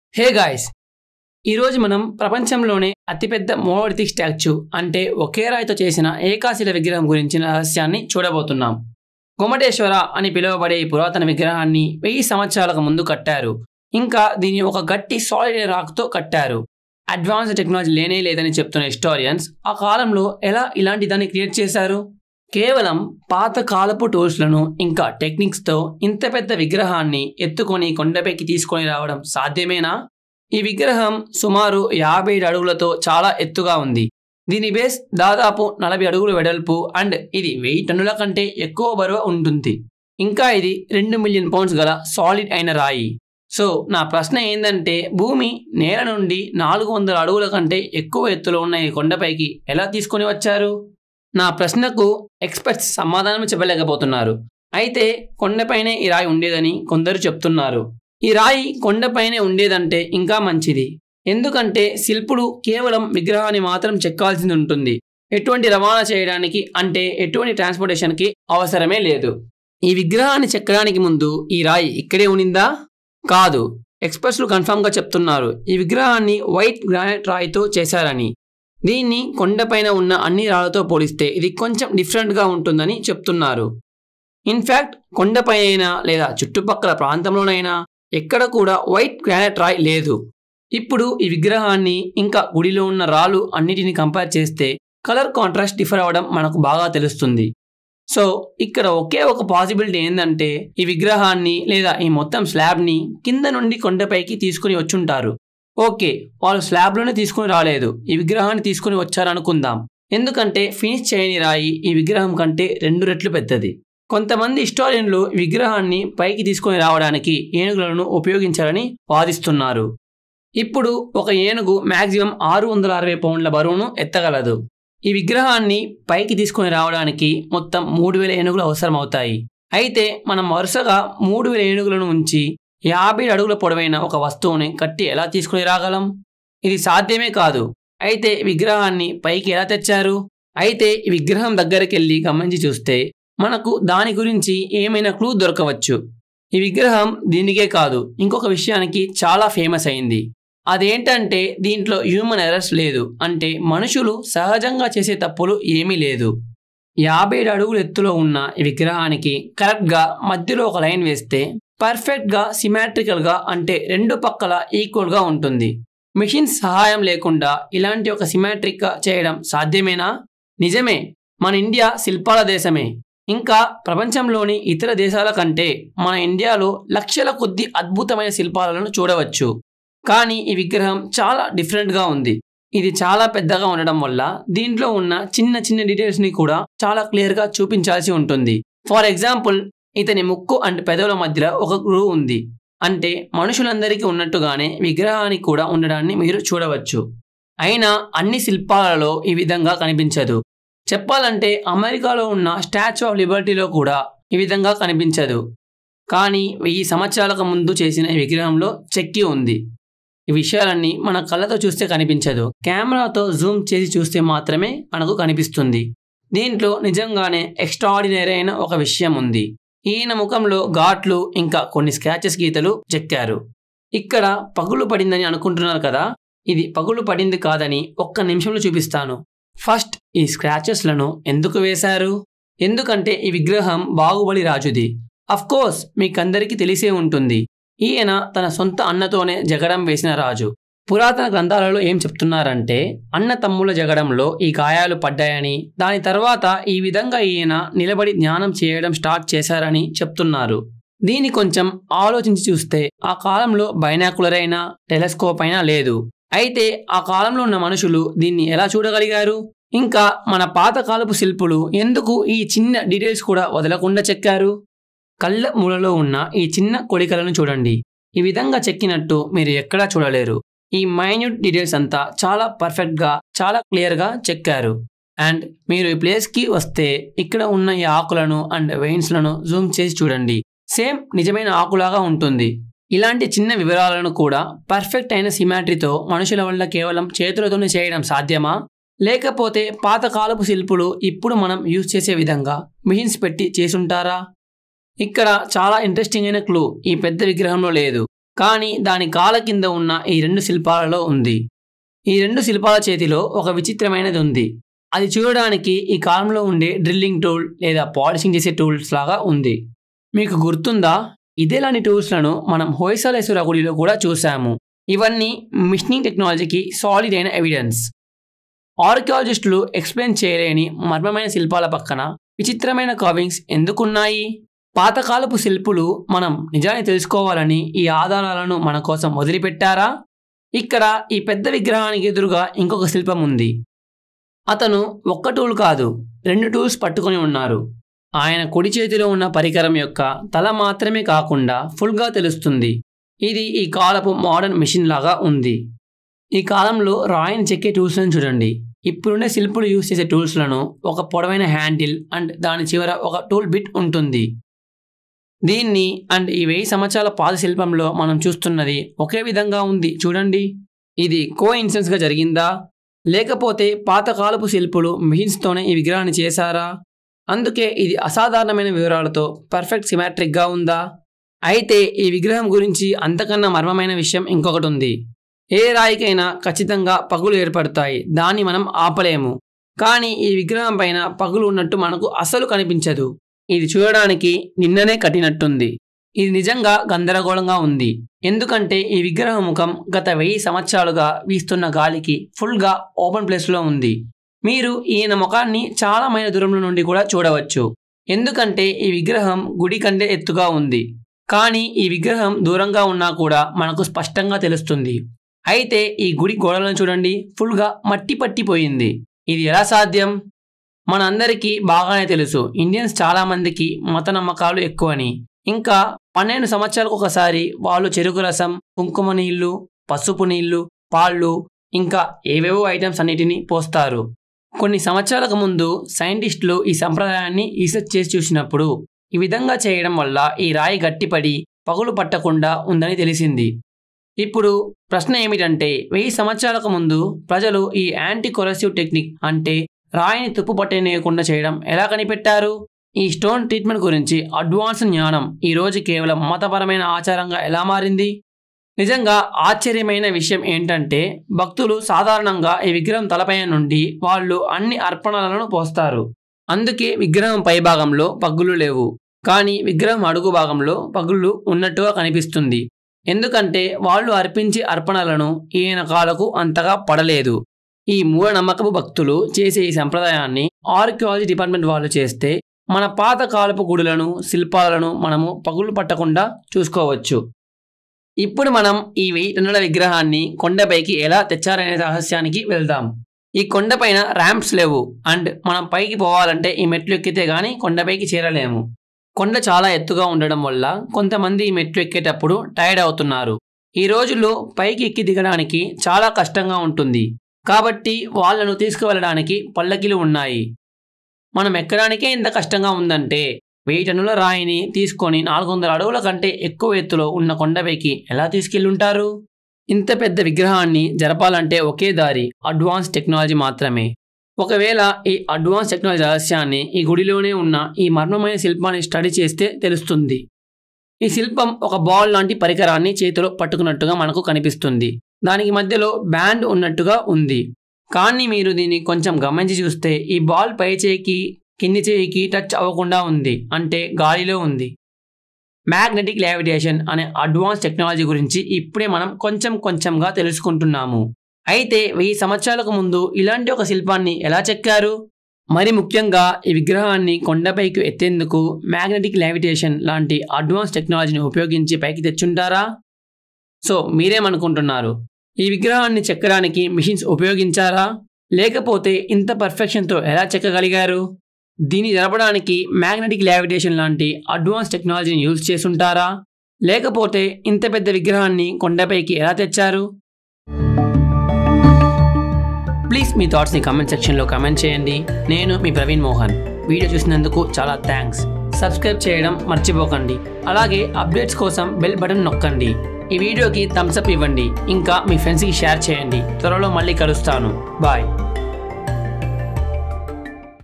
hey guys ఈరోజు మనం ప్రపంచంలోనే అతిపెద్ద మోనోలిథిక్ స్టాచ్యూ అంటే ఒకే రాయితో చేసిన ఏకాశిల విగ్రహం గురించిన రహస్యాన్ని చూడబోతున్నాం గొమటేశ్వర అని పిలువబడే ఈ పురాతన విగ్రహాన్ని వెయ్యి సంవత్సరాలకు ముందు కట్టారు ఇంకా దీన్ని ఒక గట్టి సాలిడ్ రాక్తో కట్టారు అడ్వాన్స్ టెక్నాలజీ లేనే లేదని చెప్తున్న హిస్టారియన్స్ ఆ కాలంలో ఎలా ఇలాంటి దాన్ని క్రియేట్ చేశారు కేవలం పాత కాలపు టూల్స్లను ఇంకా టెక్నిక్స్తో ఇంత పెద్ద విగ్రహాన్ని ఎత్తుకొని కొండపైకి తీసుకొని రావడం సాధ్యమేనా ఈ విగ్రహం సుమారు యాభై ఏడు అడుగులతో చాలా ఎత్తుగా ఉంది దీని బేస్ దాదాపు నలభై అడుగుల వెడల్పు అండ్ ఇది వెయ్యి టన్నుల కంటే ఎక్కువ బరువు ఉంటుంది ఇంకా ఇది రెండు మిలియన్ పౌండ్స్ గల సాలిడ్ అయిన రాయి సో నా ప్రశ్న ఏంటంటే భూమి నేల నుండి నాలుగు వందల అడుగుల కంటే ఎక్కువ ఎత్తులో ఉన్న ఈ కొండపైకి ఎలా తీసుకొని వచ్చారు నా ప్రశ్నకు ఎక్స్పర్ట్స్ సమాధానం చెప్పలేకపోతున్నారు అయితే కొండపైనే ఈ రాయి ఉండేదని కొందరు చెప్తున్నారు ఈ రాయి కొండపైనే ఉండేదంటే ఇంకా మంచిది ఎందుకంటే శిల్పుడు కేవలం విగ్రహాన్ని మాత్రం చెక్కాల్సింది ఉంటుంది ఎటువంటి రవాణా చేయడానికి అంటే ఎటువంటి ట్రాన్స్పోర్టేషన్కి అవసరమే లేదు ఈ విగ్రహాన్ని చెక్కడానికి ముందు ఈ రాయి ఇక్కడే ఉనిందా కాదు ఎక్స్పర్ట్స్లు కన్ఫామ్గా చెప్తున్నారు ఈ విగ్రహాన్ని వైట్ గ్రానైట్ రాయితో చేశారని దీన్ని కొండపైన ఉన్న అన్ని రాళ్లతో పోలిస్తే ఇది కొంచెం డిఫరెంట్గా ఉంటుందని చెప్తున్నారు ఇన్ఫ్యాక్ట్ కొండపైన లేదా చుట్టుపక్కల ప్రాంతంలోనైనా ఎక్కడ కూడా వైట్ గ్రానైట్ రాయ్ లేదు ఇప్పుడు ఈ విగ్రహాన్ని ఇంకా గుడిలో ఉన్న రాళ్ళు అన్నిటిని కంపేర్ చేస్తే కలర్ కాంట్రాస్ట్ డిఫర్ అవ్వడం మనకు బాగా తెలుస్తుంది సో ఇక్కడ ఒకే ఒక పాసిబిలిటీ ఏంటంటే ఈ విగ్రహాన్ని లేదా ఈ మొత్తం స్లాబ్ని కింద నుండి కొండపైకి తీసుకుని వచ్చుంటారు ఓకే వాళ్ళు స్లాబ్లోనే తీసుకుని రాలేదు ఈ విగ్రహాన్ని తీసుకుని వచ్చారనుకుందాం ఎందుకంటే ఫినిష్ చేయని రాయి ఈ విగ్రహం కంటే రెండు రెట్లు పెద్దది కొంతమంది హిస్టారియన్లు ఈ విగ్రహాన్ని పైకి తీసుకొని రావడానికి ఏనుగులను ఉపయోగించారని వాదిస్తున్నారు ఇప్పుడు ఒక ఏనుగు మ్యాక్సిమం ఆరు వందల అరవై పౌండ్ల బరువును ఎత్తగలదు ఈ విగ్రహాన్ని పైకి తీసుకొని రావడానికి మొత్తం మూడు వేల ఏనుగులు అవసరమవుతాయి అయితే మనం వరుసగా మూడు వేల ఏనుగులను ఉంచి యాభై అడుగుల పొడవైన ఒక వస్తువుని కట్టి ఎలా తీసుకుని రాగలం ఇది సాధ్యమే కాదు అయితే విగ్రహాన్ని పైకి ఎలా తెచ్చారు అయితే ఈ విగ్రహం దగ్గరికి వెళ్ళి గమనించి చూస్తే మనకు దాని గురించి ఏమైనా క్లూ దొరకవచ్చు ఈ విగ్రహం దీనికే కాదు ఇంకొక విషయానికి చాలా ఫేమస్ అయింది అదేంటంటే దీంట్లో హ్యూమన్ ఎర్రర్స్ లేదు అంటే మనుషులు సహజంగా చేసే తప్పులు ఏమీ లేదు యాభై ఏడు అడుగుల ఎత్తులో ఉన్న ఈ విగ్రహానికి కరెక్ట్గా మధ్యలో ఒక లైన్ వేస్తే పర్ఫెక్ట్గా సిమాట్రికల్గా అంటే రెండు పక్కల ఈక్వల్గా ఉంటుంది మిషన్స్ సహాయం లేకుండా ఇలాంటి ఒక సిమాట్రిక్గా చేయడం సాధ్యమేనా నిజమే మన ఇండియా శిల్పాల దేశమే ఇంకా ప్రపంచంలోని ఇతర దేశాల కంటే మన ఇండియాలో లక్షల కొద్ది అద్భుతమైన శిల్పాలను చూడవచ్చు కానీ ఈ విగ్రహం చాలా డిఫరెంట్గా ఉంది ఇది చాలా పెద్దగా ఉండడం వల్ల దీంట్లో ఉన్న చిన్న చిన్న డీటెయిల్స్ని కూడా చాలా క్లియర్గా చూపించాల్సి ఉంటుంది ఫర్ ఎగ్జాంపుల్ ఇతని ముక్కు అండ్ పెదవుల మధ్యలో ఒక గ్రూ ఉంది అంటే మనుషులందరికీ ఉన్నట్టుగానే విగ్రహానికి కూడా ఉండడాన్ని మీరు చూడవచ్చు అయినా అన్ని శిల్పాలలో ఈ విధంగా కనిపించదు చెప్పాలంటే అమెరికాలో ఉన్న స్టాచ్యూ ఆఫ్ లిబర్టీలో కూడా ఈ విధంగా కనిపించదు కానీ వెయ్యి సంవత్సరాలకు ముందు చేసిన ఈ విగ్రహంలో చెక్కి ఉంది ఈ విషయాలన్నీ మన కళ్ళతో చూస్తే కనిపించదు కెమెరాతో జూమ్ చేసి చూస్తే మాత్రమే మనకు కనిపిస్తుంది దీంట్లో నిజంగానే ఎక్స్ట్రాడినరీ అయిన ఒక విషయం ఉంది ఈయన ముఖంలో ఘాట్లు ఇంకా కొన్ని స్క్రాచెస్ గీతలు చెక్కారు ఇక్కడ పగులు పడిందని అనుకుంటున్నారు కదా ఇది పగులు పడింది కాదని ఒక్క నిమిషంలో చూపిస్తాను ఫస్ట్ ఈ స్క్రాచెస్లను ఎందుకు వేశారు ఎందుకంటే ఈ విగ్రహం బాహుబలి రాజుది కోర్స్ మీకందరికీ తెలిసే ఉంటుంది ఈయన తన సొంత అన్నతోనే జగడం వేసిన రాజు పురాతన గ్రంథాలలో ఏం చెప్తున్నారంటే అన్న తమ్ముల జగడంలో ఈ గాయాలు పడ్డాయని దాని తర్వాత ఈ విధంగా ఈయన నిలబడి ధ్యానం చేయడం స్టార్ట్ చేశారని చెప్తున్నారు దీన్ని కొంచెం ఆలోచించి చూస్తే ఆ కాలంలో బైనాకులర్ అయినా టెలెస్కోప్ అయినా లేదు అయితే ఆ కాలంలో ఉన్న మనుషులు దీన్ని ఎలా చూడగలిగారు ఇంకా మన పాతకాలపు శిల్పులు ఎందుకు ఈ చిన్న డీటెయిల్స్ కూడా వదలకుండా చెక్కారు కళ్ళ మూలలో ఉన్న ఈ చిన్న కొడికలను చూడండి ఈ విధంగా చెక్కినట్టు మీరు ఎక్కడా చూడలేరు ఈ మైన్యూట్ డీటెయిల్స్ అంతా చాలా పర్ఫెక్ట్గా చాలా క్లియర్గా చెక్కారు అండ్ మీరు ఈ ప్లేస్కి వస్తే ఇక్కడ ఉన్న ఈ ఆకులను అండ్ వెయిన్స్లను జూమ్ చేసి చూడండి సేమ్ నిజమైన ఆకులాగా ఉంటుంది ఇలాంటి చిన్న వివరాలను కూడా పర్ఫెక్ట్ అయిన సిమాట్రీతో మనుషుల వల్ల కేవలం చేతులతోనే చేయడం సాధ్యమా లేకపోతే పాతకాలపు శిల్పులు ఇప్పుడు మనం యూజ్ చేసే విధంగా మిషన్స్ పెట్టి చేసుంటారా ఇక్కడ చాలా ఇంట్రెస్టింగ్ అయిన క్లూ ఈ పెద్ద విగ్రహంలో లేదు కానీ దాని కాల కింద ఉన్న ఈ రెండు శిల్పాలలో ఉంది ఈ రెండు శిల్పాల చేతిలో ఒక విచిత్రమైనది ఉంది అది చూడడానికి ఈ కాలంలో ఉండే డ్రిల్లింగ్ టూల్ లేదా పాలిషింగ్ చేసే టూల్స్ లాగా ఉంది మీకు గుర్తుందా ఇదేలాంటి టూల్స్లను మనం హోయసాలేశ్వర గుడిలో కూడా చూసాము ఇవన్నీ మిషనింగ్ టెక్నాలజీకి సాలిడ్ అయిన ఎవిడెన్స్ ఆర్కియాలజిస్టులు ఎక్స్ప్లెయిన్ చేయలేని మర్మమైన శిల్పాల పక్కన విచిత్రమైన కావింగ్స్ ఎందుకున్నాయి పాతకాలపు శిల్పులు మనం నిజాన్ని తెలుసుకోవాలని ఈ ఆధారాలను మన కోసం వదిలిపెట్టారా ఇక్కడ ఈ పెద్ద విగ్రహానికి ఎదురుగా ఇంకొక శిల్పం ఉంది అతను ఒక్క టూల్ కాదు రెండు టూల్స్ పట్టుకొని ఉన్నారు ఆయన కుడి చేతిలో ఉన్న పరికరం యొక్క తల మాత్రమే కాకుండా ఫుల్గా తెలుస్తుంది ఇది ఈ కాలపు మోడర్న్ మిషన్ లాగా ఉంది ఈ కాలంలో రాయిని చెక్కే టూల్స్లను చూడండి ఇప్పుడుండే శిల్పులు యూజ్ చేసే టూల్స్లను ఒక పొడవైన హ్యాండిల్ అండ్ దాని చివర ఒక టూల్ బిట్ ఉంటుంది దీన్ని అండ్ ఈ వెయ్యి సంవత్సరాల పాత శిల్పంలో మనం చూస్తున్నది ఒకే విధంగా ఉంది చూడండి ఇది కో ఇన్సెన్స్గా జరిగిందా లేకపోతే పాతకాలపు శిల్పులు మిషన్స్తోనే ఈ విగ్రహాన్ని చేశారా అందుకే ఇది అసాధారణమైన వివరాలతో పర్ఫెక్ట్ సిమాట్రిక్గా ఉందా అయితే ఈ విగ్రహం గురించి అంతకన్నా మర్మమైన విషయం ఇంకొకటి ఉంది ఏ రాయికైనా ఖచ్చితంగా పగులు ఏర్పడతాయి దాన్ని మనం ఆపలేము కానీ ఈ విగ్రహం పైన పగులు ఉన్నట్టు మనకు అసలు కనిపించదు ఇది చూడడానికి నిన్ననే కట్టినట్టుంది ఇది నిజంగా గందరగోళంగా ఉంది ఎందుకంటే ఈ విగ్రహ ముఖం గత వెయ్యి సంవత్సరాలుగా వీస్తున్న గాలికి ఫుల్గా ఓపెన్ ప్లేస్లో ఉంది మీరు ఈయన ముఖాన్ని చాలా మైల దూరంలో నుండి కూడా చూడవచ్చు ఎందుకంటే ఈ విగ్రహం గుడి కంటే ఎత్తుగా ఉంది కానీ ఈ విగ్రహం దూరంగా ఉన్నా కూడా మనకు స్పష్టంగా తెలుస్తుంది అయితే ఈ గుడి గోడలను చూడండి ఫుల్గా మట్టి పట్టిపోయింది ఇది ఎలా సాధ్యం మనందరికీ బాగానే తెలుసు ఇండియన్స్ చాలామందికి మత నమ్మకాలు ఎక్కువని ఇంకా పన్నెండు సంవత్సరాలకు ఒకసారి వాళ్ళు చెరుకు రసం కుంకుమ నీళ్లు పసుపు నీళ్లు పాళ్ళు ఇంకా ఏవేవో ఐటమ్స్ అన్నిటినీ పోస్తారు కొన్ని సంవత్సరాలకు ముందు సైంటిస్టులు ఈ సంప్రదాయాన్ని రీసెర్చ్ చేసి చూసినప్పుడు ఈ విధంగా చేయడం వల్ల ఈ రాయి గట్టిపడి పగులు పట్టకుండా ఉందని తెలిసింది ఇప్పుడు ప్రశ్న ఏమిటంటే వెయ్యి సంవత్సరాలకు ముందు ప్రజలు ఈ యాంటీ కొరసివ్ టెక్నిక్ అంటే రాయిని తుప్పు పట్టనేయకుండా చేయడం ఎలా కనిపెట్టారు ఈ స్టోన్ ట్రీట్మెంట్ గురించి అడ్వాన్స్ జ్ఞానం ఈ రోజు కేవలం మతపరమైన ఆచారంగా ఎలా మారింది నిజంగా ఆశ్చర్యమైన విషయం ఏంటంటే భక్తులు సాధారణంగా ఈ విగ్రహం తలపైన నుండి వాళ్ళు అన్ని అర్పణలను పోస్తారు అందుకే విగ్రహం పైభాగంలో పగ్గులు లేవు కానీ విగ్రహం అడుగు భాగంలో పగుళ్ళు ఉన్నట్టుగా కనిపిస్తుంది ఎందుకంటే వాళ్ళు అర్పించే అర్పణలను ఈయన కాలకు అంతగా పడలేదు ఈ మూఢనమ్మకపు భక్తులు చేసే ఈ సంప్రదాయాన్ని ఆర్కియాలజీ డిపార్ట్మెంట్ వాళ్ళు చేస్తే మన పాత కాలపు గుడులను శిల్పాలను మనము పగులు పట్టకుండా చూసుకోవచ్చు ఇప్పుడు మనం ఈ వెయ్యి టన్నుల విగ్రహాన్ని కొండపైకి ఎలా తెచ్చారనే రహస్యానికి వెళ్దాం ఈ కొండపైన ర్యాంప్స్ లేవు అండ్ మనం పైకి పోవాలంటే ఈ మెట్లు ఎక్కితే గానీ కొండపైకి చేరలేము కొండ చాలా ఎత్తుగా ఉండడం వల్ల కొంతమంది ఈ మెట్లు ఎక్కేటప్పుడు టైర్డ్ అవుతున్నారు ఈ రోజుల్లో పైకి ఎక్కి దిగడానికి చాలా కష్టంగా ఉంటుంది కాబట్టి వాళ్ళను తీసుకువెళ్ళడానికి పల్లకిలు ఉన్నాయి మనం ఎక్కడానికే ఇంత కష్టంగా ఉందంటే వెయ్యి టన్నుల రాయిని తీసుకొని నాలుగు వందల అడుగుల కంటే ఎక్కువ ఎత్తులో ఉన్న కొండపైకి ఎలా తీసుకెళ్ళుంటారు ఇంత పెద్ద విగ్రహాన్ని జరపాలంటే ఒకే దారి అడ్వాన్స్ టెక్నాలజీ మాత్రమే ఒకవేళ ఈ అడ్వాన్స్ టెక్నాలజీ రహస్యాన్ని ఈ గుడిలోనే ఉన్న ఈ మర్మమైన శిల్పాన్ని స్టడీ చేస్తే తెలుస్తుంది ఈ శిల్పం ఒక బాల్ లాంటి పరికరాన్ని చేతిలో పట్టుకున్నట్టుగా మనకు కనిపిస్తుంది దానికి మధ్యలో బ్యాండ్ ఉన్నట్టుగా ఉంది కానీ మీరు దీన్ని కొంచెం గమనించి చూస్తే ఈ బాల్ పై చేయికి కింది చేయికి టచ్ అవ్వకుండా ఉంది అంటే గాలిలో ఉంది మ్యాగ్నెటిక్ లావిటేషన్ అనే అడ్వాన్స్ టెక్నాలజీ గురించి ఇప్పుడే మనం కొంచెం కొంచెంగా తెలుసుకుంటున్నాము అయితే వెయ్యి సంవత్సరాలకు ముందు ఇలాంటి ఒక శిల్పాన్ని ఎలా చెక్కారు మరి ముఖ్యంగా ఈ విగ్రహాన్ని కొండపైకి ఎత్తేందుకు మ్యాగ్నెటిక్ లావిటేషన్ లాంటి అడ్వాన్స్ టెక్నాలజీని ఉపయోగించి పైకి తెచ్చుంటారా సో మీరేమనుకుంటున్నారు ఈ విగ్రహాన్ని చెక్కడానికి మిషన్స్ ఉపయోగించారా లేకపోతే ఇంత పర్ఫెక్షన్తో ఎలా చెక్కగలిగారు దీన్ని జరపడానికి మ్యాగ్నెటిక్ లావిటేషన్ లాంటి అడ్వాన్స్ టెక్నాలజీని యూజ్ చేసుంటారా లేకపోతే ఇంత పెద్ద విగ్రహాన్ని కొండపైకి ఎలా తెచ్చారు ప్లీజ్ మీ థాట్స్ని కామెంట్ సెక్షన్లో కామెంట్ చేయండి నేను మీ ప్రవీణ్ మోహన్ వీడియో చూసినందుకు చాలా థ్యాంక్స్ సబ్స్క్రైబ్ చేయడం మర్చిపోకండి అలాగే అప్డేట్స్ కోసం బెల్ బటన్ నొక్కండి ఈ వీడియోకి థమ్స్అప్ ఇవ్వండి ఇంకా మీ ఫ్రెండ్స్కి షేర్ చేయండి త్వరలో మళ్ళీ కలుస్తాను బాయ్